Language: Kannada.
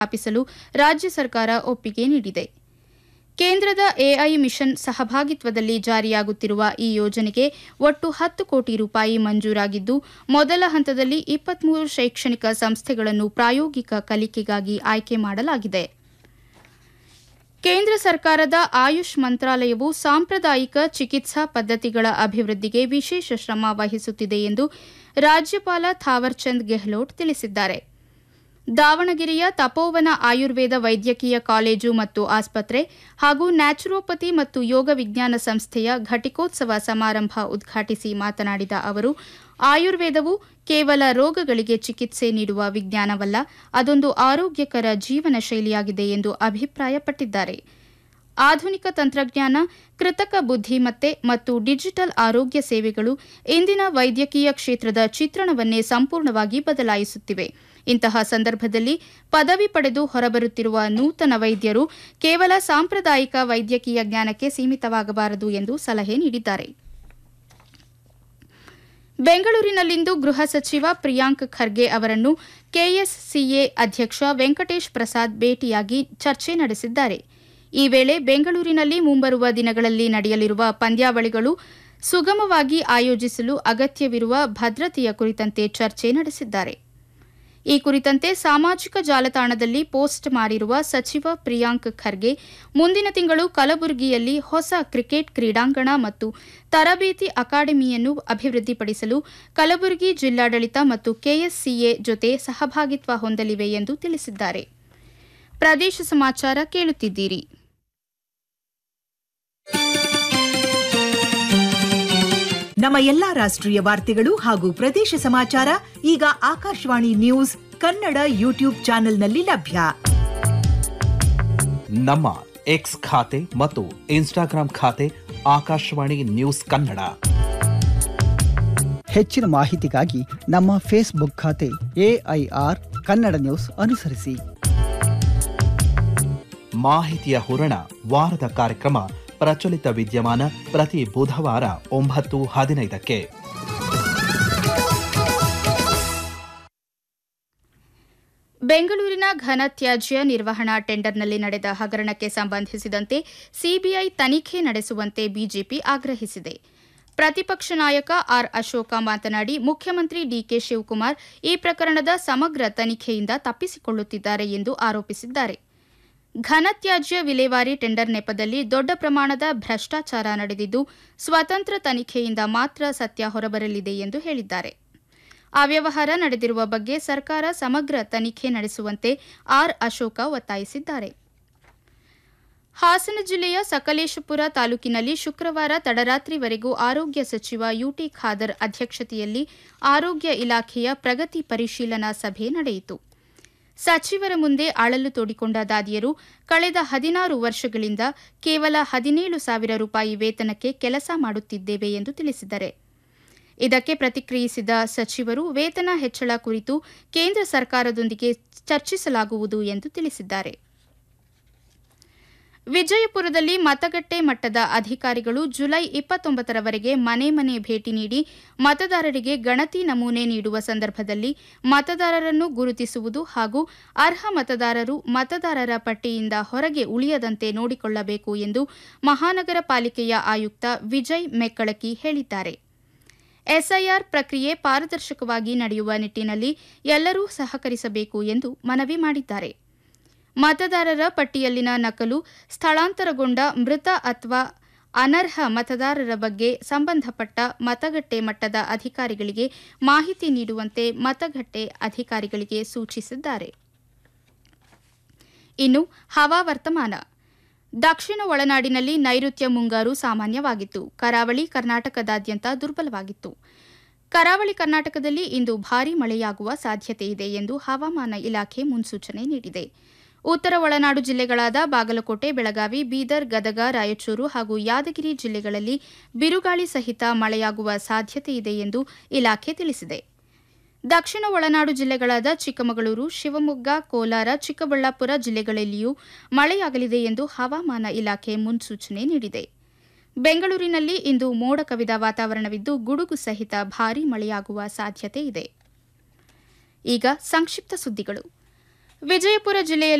ಸ್ಥಾಪಿಸಲು ರಾಜ್ಯ ಸರ್ಕಾರ ಒಪ್ಪಿಗೆ ನೀಡಿದೆ ಕೇಂದ್ರದ ಎಐ ಮಿಷನ್ ಸಹಭಾಗಿತ್ವದಲ್ಲಿ ಜಾರಿಯಾಗುತ್ತಿರುವ ಈ ಯೋಜನೆಗೆ ಒಟ್ಟು ಹತ್ತು ಕೋಟಿ ರೂಪಾಯಿ ಮಂಜೂರಾಗಿದ್ದು ಮೊದಲ ಹಂತದಲ್ಲಿ ಇಪ್ಪತ್ಮೂರು ಶೈಕ್ಷಣಿಕ ಸಂಸ್ಥೆಗಳನ್ನು ಪ್ರಾಯೋಗಿಕ ಕಲಿಕೆಗಾಗಿ ಆಯ್ಕೆ ಮಾಡಲಾಗಿದೆ ಕೇಂದ್ರ ಸರ್ಕಾರದ ಆಯುಷ್ ಮಂತ್ರಾಲಯವು ಸಾಂಪ್ರದಾಯಿಕ ಚಿಕಿತ್ಸಾ ಪದ್ಧತಿಗಳ ಅಭಿವೃದ್ಧಿಗೆ ವಿಶೇಷ ಶ್ರಮ ವಹಿಸುತ್ತಿದೆ ಎಂದು ರಾಜ್ಯಪಾಲ ಥಾವರ್ಚಂದ್ ಗೆಹ್ಲೋಟ್ ತಿಳಿಸಿದ್ದಾರೆ ದಾವಣಗೆರೆಯ ತಪೋವನ ಆಯುರ್ವೇದ ವೈದ್ಯಕೀಯ ಕಾಲೇಜು ಮತ್ತು ಆಸ್ಪತ್ರೆ ಹಾಗೂ ನ್ಯಾಚುರೋಪತಿ ಮತ್ತು ಯೋಗ ವಿಜ್ಞಾನ ಸಂಸ್ಥೆಯ ಘಟಿಕೋತ್ಸವ ಸಮಾರಂಭ ಉದ್ಘಾಟಿಸಿ ಮಾತನಾಡಿದ ಅವರು ಆಯುರ್ವೇದವು ಕೇವಲ ರೋಗಗಳಿಗೆ ಚಿಕಿತ್ಸೆ ನೀಡುವ ವಿಜ್ಞಾನವಲ್ಲ ಅದೊಂದು ಆರೋಗ್ಯಕರ ಜೀವನ ಶೈಲಿಯಾಗಿದೆ ಎಂದು ಅಭಿಪ್ರಾಯಪಟ್ಟಿದ್ದಾರೆ ಆಧುನಿಕ ತಂತ್ರಜ್ಞಾನ ಕೃತಕ ಬುದ್ಧಿಮತ್ತೆ ಮತ್ತು ಡಿಜಿಟಲ್ ಆರೋಗ್ಯ ಸೇವೆಗಳು ಇಂದಿನ ವೈದ್ಯಕೀಯ ಕ್ಷೇತ್ರದ ಚಿತ್ರಣವನ್ನೇ ಸಂಪೂರ್ಣವಾಗಿ ಬದಲಾಯಿಸುತ್ತಿವೆ ಇಂತಹ ಸಂದರ್ಭದಲ್ಲಿ ಪದವಿ ಪಡೆದು ಹೊರಬರುತ್ತಿರುವ ನೂತನ ವೈದ್ಯರು ಕೇವಲ ಸಾಂಪ್ರದಾಯಿಕ ವೈದ್ಯಕೀಯ ಜ್ಞಾನಕ್ಕೆ ಸೀಮಿತವಾಗಬಾರದು ಎಂದು ಸಲಹೆ ನೀಡಿದ್ದಾರೆ ಬೆಂಗಳೂರಿನಲ್ಲಿಂದು ಗೃಹ ಸಚಿವ ಪ್ರಿಯಾಂಕ್ ಖರ್ಗೆ ಅವರನ್ನು ಕೆಎಸ್ಸಿಎ ಅಧ್ಯಕ್ಷ ವೆಂಕಟೇಶ್ ಪ್ರಸಾದ್ ಭೇಟಿಯಾಗಿ ಚರ್ಚೆ ನಡೆಸಿದ್ದಾರೆ ಈ ವೇಳೆ ಬೆಂಗಳೂರಿನಲ್ಲಿ ಮುಂಬರುವ ದಿನಗಳಲ್ಲಿ ನಡೆಯಲಿರುವ ಪಂದ್ಯಾವಳಿಗಳು ಸುಗಮವಾಗಿ ಆಯೋಜಿಸಲು ಅಗತ್ಯವಿರುವ ಭದ್ರತೆಯ ಕುರಿತಂತೆ ಚರ್ಚೆ ನಡೆಸಿದ್ದಾರೆ ಈ ಕುರಿತಂತೆ ಸಾಮಾಜಿಕ ಜಾಲತಾಣದಲ್ಲಿ ಪೋಸ್ಟ್ ಮಾಡಿರುವ ಸಚಿವ ಪ್ರಿಯಾಂಕ್ ಖರ್ಗೆ ಮುಂದಿನ ತಿಂಗಳು ಕಲಬುರಗಿಯಲ್ಲಿ ಹೊಸ ಕ್ರಿಕೆಟ್ ಕ್ರೀಡಾಂಗಣ ಮತ್ತು ತರಬೇತಿ ಅಕಾಡೆಮಿಯನ್ನು ಅಭಿವೃದ್ಧಿಪಡಿಸಲು ಕಲಬುರಗಿ ಜಿಲ್ಲಾಡಳಿತ ಮತ್ತು ಕೆಎಸ್ಸಿಎ ಜೊತೆ ಸಹಭಾಗಿತ್ವ ಹೊಂದಲಿವೆ ಎಂದು ತಿಳಿಸಿದ್ದಾರೆ ಪ್ರದೇಶ ಸಮಾಚಾರ ಕೇಳುತ್ತಿದ್ದೀರಿ ನಮ್ಮ ಎಲ್ಲಾ ರಾಷ್ಟ್ರೀಯ ವಾರ್ತೆಗಳು ಹಾಗೂ ಪ್ರದೇಶ ಸಮಾಚಾರ ಈಗ ಆಕಾಶವಾಣಿ ನ್ಯೂಸ್ ಕನ್ನಡ ಯೂಟ್ಯೂಬ್ ಚಾನೆಲ್ನಲ್ಲಿ ಲಭ್ಯ ನಮ್ಮ ಎಕ್ಸ್ ಖಾತೆ ಮತ್ತು ಇನ್ಸ್ಟಾಗ್ರಾಂ ಖಾತೆ ಆಕಾಶವಾಣಿ ನ್ಯೂಸ್ ಕನ್ನಡ ಹೆಚ್ಚಿನ ಮಾಹಿತಿಗಾಗಿ ನಮ್ಮ ಫೇಸ್ಬುಕ್ ಖಾತೆ ಎಐಆರ್ ಕನ್ನಡ ನ್ಯೂಸ್ ಅನುಸರಿಸಿ ಮಾಹಿತಿಯ ಹೂರಣ ವಾರದ ಕಾರ್ಯಕ್ರಮ ಪ್ರಚಲಿತ ವಿದ್ಯಮಾನ ಪ್ರತಿ ಬುಧವಾರ ಒಂಬತ್ತು ಹದಿನೈದಕ್ಕೆ ಬೆಂಗಳೂರಿನ ಘನತ್ಯಾಜ್ಯ ನಿರ್ವಹಣಾ ಟೆಂಡರ್ನಲ್ಲಿ ನಡೆದ ಹಗರಣಕ್ಕೆ ಸಂಬಂಧಿಸಿದಂತೆ ಸಿಬಿಐ ತನಿಖೆ ನಡೆಸುವಂತೆ ಬಿಜೆಪಿ ಆಗ್ರಹಿಸಿದೆ ಪ್ರತಿಪಕ್ಷ ನಾಯಕ ಆರ್ ಅಶೋಕ ಮಾತನಾಡಿ ಮುಖ್ಯಮಂತ್ರಿ ಡಿಕೆ ಶಿವಕುಮಾರ್ ಈ ಪ್ರಕರಣದ ಸಮಗ್ರ ತನಿಖೆಯಿಂದ ತಪ್ಪಿಸಿಕೊಳ್ಳುತ್ತಿದ್ದಾರೆ ಎಂದು ಆರೋಪಿಸಿದ್ದಾರೆ ಘನತ್ಯಾಜ್ಯ ವಿಲೇವಾರಿ ಟೆಂಡರ್ ನೆಪದಲ್ಲಿ ದೊಡ್ಡ ಪ್ರಮಾಣದ ಭ್ರಷ್ಟಾಚಾರ ನಡೆದಿದ್ದು ಸ್ವತಂತ್ರ ತನಿಖೆಯಿಂದ ಮಾತ್ರ ಸತ್ಯ ಹೊರಬರಲಿದೆ ಎಂದು ಹೇಳಿದ್ದಾರೆ ಅವ್ಯವಹಾರ ನಡೆದಿರುವ ಬಗ್ಗೆ ಸರ್ಕಾರ ಸಮಗ್ರ ತನಿಖೆ ನಡೆಸುವಂತೆ ಆರ್ ಅಶೋಕ ಒತ್ತಾಯಿಸಿದ್ದಾರೆ ಹಾಸನ ಜಿಲ್ಲೆಯ ಸಕಲೇಶಪುರ ತಾಲೂಕಿನಲ್ಲಿ ಶುಕ್ರವಾರ ತಡರಾತ್ರಿವರೆಗೂ ಆರೋಗ್ಯ ಸಚಿವ ಯುಟಿ ಖಾದರ್ ಅಧ್ಯಕ್ಷತೆಯಲ್ಲಿ ಆರೋಗ್ಯ ಇಲಾಖೆಯ ಪ್ರಗತಿ ಪರಿಶೀಲನಾ ಸಭೆ ನಡೆಯಿತು ಸಚಿವರ ಮುಂದೆ ಅಳಲು ತೋಡಿಕೊಂಡ ದಾದಿಯರು ಕಳೆದ ಹದಿನಾರು ವರ್ಷಗಳಿಂದ ಕೇವಲ ಹದಿನೇಳು ಸಾವಿರ ರೂಪಾಯಿ ವೇತನಕ್ಕೆ ಕೆಲಸ ಮಾಡುತ್ತಿದ್ದೇವೆ ಎಂದು ತಿಳಿಸಿದ್ದಾರೆ ಇದಕ್ಕೆ ಪ್ರತಿಕ್ರಿಯಿಸಿದ ಸಚಿವರು ವೇತನ ಹೆಚ್ಚಳ ಕುರಿತು ಕೇಂದ್ರ ಸರ್ಕಾರದೊಂದಿಗೆ ಚರ್ಚಿಸಲಾಗುವುದು ಎಂದು ತಿಳಿಸಿದ್ದಾರೆ ವಿಜಯಪುರದಲ್ಲಿ ಮತಗಟ್ಟೆ ಮಟ್ಟದ ಅಧಿಕಾರಿಗಳು ಜುಲೈ ಇಪ್ಪತ್ತೊಂಬತ್ತರವರೆಗೆ ಮನೆ ಮನೆ ಭೇಟಿ ನೀಡಿ ಮತದಾರರಿಗೆ ಗಣತಿ ನಮೂನೆ ನೀಡುವ ಸಂದರ್ಭದಲ್ಲಿ ಮತದಾರರನ್ನು ಗುರುತಿಸುವುದು ಹಾಗೂ ಅರ್ಹ ಮತದಾರರು ಮತದಾರರ ಪಟ್ಟಿಯಿಂದ ಹೊರಗೆ ಉಳಿಯದಂತೆ ನೋಡಿಕೊಳ್ಳಬೇಕು ಎಂದು ಮಹಾನಗರ ಪಾಲಿಕೆಯ ಆಯುಕ್ತ ವಿಜಯ್ ಮೆಕ್ಕಳಕಿ ಹೇಳಿದ್ದಾರೆ ಎಸ್ಐಆರ್ ಪ್ರಕ್ರಿಯೆ ಪಾರದರ್ಶಕವಾಗಿ ನಡೆಯುವ ನಿಟ್ಟಿನಲ್ಲಿ ಎಲ್ಲರೂ ಸಹಕರಿಸಬೇಕು ಎಂದು ಮನವಿ ಮಾಡಿದ್ದಾರೆ ಮತದಾರರ ಪಟ್ಟಿಯಲ್ಲಿನ ನಕಲು ಸ್ಥಳಾಂತರಗೊಂಡ ಮೃತ ಅಥವಾ ಅನರ್ಹ ಮತದಾರರ ಬಗ್ಗೆ ಸಂಬಂಧಪಟ್ಟ ಮತಗಟ್ಟೆ ಮಟ್ಟದ ಅಧಿಕಾರಿಗಳಿಗೆ ಮಾಹಿತಿ ನೀಡುವಂತೆ ಮತಗಟ್ಟೆ ಅಧಿಕಾರಿಗಳಿಗೆ ಸೂಚಿಸಿದ್ದಾರೆ ಇನ್ನು ಹವಾವರ್ತಮಾನ ದಕ್ಷಿಣ ಒಳನಾಡಿನಲ್ಲಿ ನೈಋತ್ಯ ಮುಂಗಾರು ಸಾಮಾನ್ಯವಾಗಿತ್ತು ಕರಾವಳಿ ಕರ್ನಾಟಕದಾದ್ಯಂತ ದುರ್ಬಲವಾಗಿತ್ತು ಕರಾವಳಿ ಕರ್ನಾಟಕದಲ್ಲಿ ಇಂದು ಭಾರೀ ಮಳೆಯಾಗುವ ಸಾಧ್ಯತೆಯಿದೆ ಎಂದು ಹವಾಮಾನ ಇಲಾಖೆ ಮುನ್ಸೂಚನೆ ನೀಡಿದೆ ಉತ್ತರ ಒಳನಾಡು ಜಿಲ್ಲೆಗಳಾದ ಬಾಗಲಕೋಟೆ ಬೆಳಗಾವಿ ಬೀದರ್ ಗದಗ ರಾಯಚೂರು ಹಾಗೂ ಯಾದಗಿರಿ ಜಿಲ್ಲೆಗಳಲ್ಲಿ ಬಿರುಗಾಳಿ ಸಹಿತ ಮಳೆಯಾಗುವ ಸಾಧ್ಯತೆಯಿದೆ ಎಂದು ಇಲಾಖೆ ತಿಳಿಸಿದೆ ದಕ್ಷಿಣ ಒಳನಾಡು ಜಿಲ್ಲೆಗಳಾದ ಚಿಕ್ಕಮಗಳೂರು ಶಿವಮೊಗ್ಗ ಕೋಲಾರ ಚಿಕ್ಕಬಳ್ಳಾಪುರ ಜಿಲ್ಲೆಗಳಲ್ಲಿಯೂ ಮಳೆಯಾಗಲಿದೆ ಎಂದು ಹವಾಮಾನ ಇಲಾಖೆ ಮುನ್ಸೂಚನೆ ನೀಡಿದೆ ಬೆಂಗಳೂರಿನಲ್ಲಿ ಇಂದು ಮೋಡ ಕವಿದ ವಾತಾವರಣವಿದ್ದು ಗುಡುಗು ಸಹಿತ ಭಾರೀ ಮಳೆಯಾಗುವ ಸಾಧ್ಯತೆ ಇದೆ ಈಗ ಸಂಕ್ಷಿಪ್ತ ಸುದ್ದಿಗಳು ವಿಜಯಪುರ ಜಿಲ್ಲೆಯಲ್ಲಿ